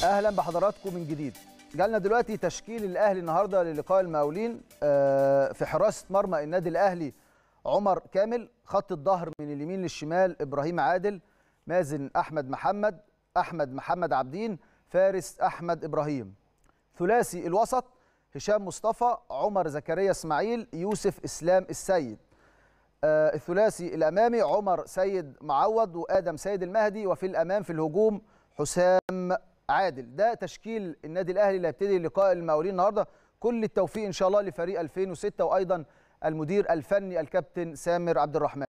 اهلا بحضراتكم من جديد جالنا دلوقتي تشكيل الاهلي النهارده للقاء المقاولين آه، في حراسه مرمى النادي الاهلي عمر كامل خط الظهر من اليمين للشمال ابراهيم عادل مازن احمد محمد احمد محمد عبدين فارس احمد ابراهيم ثلاثي الوسط هشام مصطفى عمر زكريا اسماعيل يوسف اسلام السيد آه، الثلاثي الامامي عمر سيد معوض وادم سيد المهدي وفي الامام في الهجوم حسام عادل ده تشكيل النادي الاهلي اللي هيبتدي لقاء المقاولين النهارده كل التوفيق ان شاء الله لفريق 2006 وايضا المدير الفني الكابتن سامر عبد الرحمن